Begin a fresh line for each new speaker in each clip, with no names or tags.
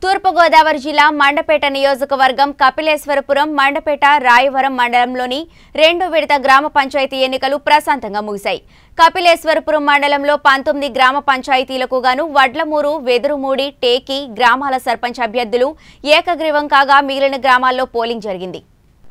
తూర్పుగోదావరి జిల్లా మండపేట నియోజకవర్గం కపిలేశ్వరపురం మండపేట రాయవరం మండలంలోని రెండో విడత గ్రామ పంచాయతీ ఎన్నికలు ప్రశాంతంగా ముగిశాయి కపిలేశ్వరపురం మండలంలో పంతొమ్మిది గ్రామ పంచాయతీలకు గాను వడ్లమూరు వెదురుమూడి టేకి గ్రామాల సర్పంచ్ అభ్యర్థులు ఏకగ్రీవం కాగా మిగిలిన గ్రామాల్లో పోలింగ్ జరిగింది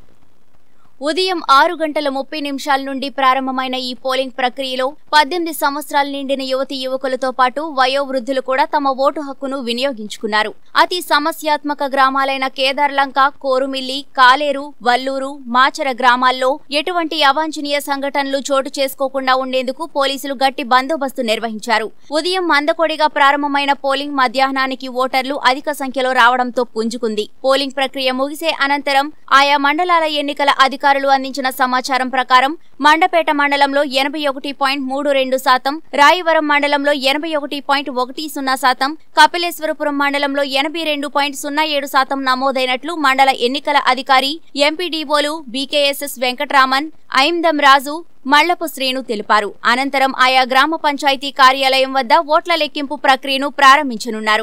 ఉదయం ఆరు గంటల ముప్పై నిమిషాల నుండి ప్రారంభమైన ఈ పోలింగ్ ప్రక్రియలో పద్దెనిమిది సంవత్సరాలు నిండిన యువతి యువకులతో పాటు వయోవృద్ధులు కూడా తమ ఓటు హక్కును వినియోగించుకున్నారు అతి సమస్యాత్మక గ్రామాలైన కేదార్లంక కోరుమిల్లి కాలేరు వల్లూరు మాచర గ్రామాల్లో ఎటువంటి అవాంఛనీయ సంఘటనలు చోటు చేసుకోకుండా ఉండేందుకు పోలీసులు గట్టి బందోబస్తు నిర్వహించారు ఉదయం మందకొడిగా ప్రారంభమైన పోలింగ్ మధ్యాహ్నానికి ఓటర్లు అధిక సంఖ్యలో రావడంతో పుంజుకుంది పోలింగ్ ప్రక్రియ ముగిసే అనంతరం ఆయా మండలాల ఎన్నికల అధికారులు అందించిన సమాచారం ప్రకారం మండపేట మండలంలో ఎనభై ఒకటి పాయింట్ మూడు రెండు శాతం రాయవరం మండలంలో ఎనభై ఒకటి పాయింట్ ఒకటి సున్నా శాతం కపిలేశ్వరపురం మండలంలో ఎనభై రెండు పాయింట్ సున్నా ఏడు శాతం నమోదైనట్లు మండల ఎన్నికల అధికారి ఎంపీడీఓలు బీకేఎస్ఎస్ వెంకట్రామన్ ఐందం రాజు మళ్లపు శ్రేణు తెలిపారు అనంతరం ఆయా గ్రామ పంచాయతీ కార్యాలయం వద్ద ఓట్ల లెక్కింపు ప్రక్రియను ప్రారంభించనున్నారు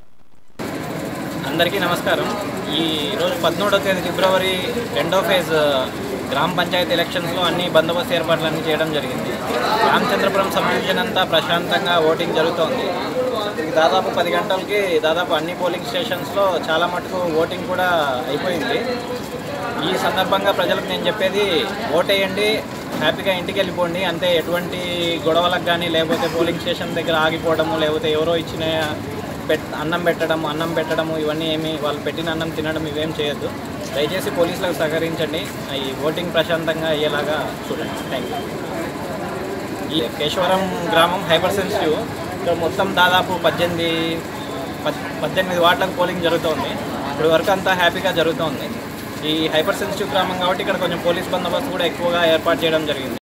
అందరికీ నమస్కారం ఈ రోజు పదమూడవ తేదీ ఫిబ్రవరి రెండో ఫేజ్ గ్రామ పంచాయతీ ఎలక్షన్స్లో అన్ని బందోబస్తు ఏర్పాట్లన్నీ చేయడం జరిగింది రామచంద్రపురం సబ్ డివిజన్ అంతా ప్రశాంతంగా ఓటింగ్ జరుగుతోంది ఇది దాదాపు పది గంటలకి దాదాపు అన్ని పోలింగ్ స్టేషన్స్లో చాలా మటుకు ఓటింగ్ కూడా అయిపోయింది ఈ సందర్భంగా ప్రజలకు నేను చెప్పేది ఓటేయండి హ్యాపీగా ఇంటికి వెళ్ళిపోండి అంతే ఎటువంటి గొడవలకు కానీ లేకపోతే పోలింగ్ స్టేషన్ దగ్గర ఆగిపోవడము లేకపోతే ఎవరో ఇచ్చిన పెట్ అన్నం పెట్టడం అన్నం పెట్టడము ఇవన్నీ ఏమి వాళ్ళు పెట్టిన అన్నం తినడం ఇవేం చేయొద్దు దయచేసి పోలీసులకు సహకరించండి ఈ ఓటింగ్ ప్రశాంతంగా అయ్యేలాగా చూడండి థ్యాంక్ యూ ఈ కేశవరం గ్రామం హైపర్ సెన్సిటివ్ ఇక్కడ మొత్తం దాదాపు పద్దెనిమిది పద్- పద్దెనిమిది వార్డులకు పోలింగ్ జరుగుతోంది ఇప్పుడు వరకు అంతా హ్యాపీగా జరుగుతోంది ఈ హైపర్ సెన్సిటివ్ గ్రామం కాబట్టి ఇక్కడ కొంచెం పోలీస్ బందోబస్తు కూడా ఎక్కువగా ఏర్పాటు చేయడం జరిగింది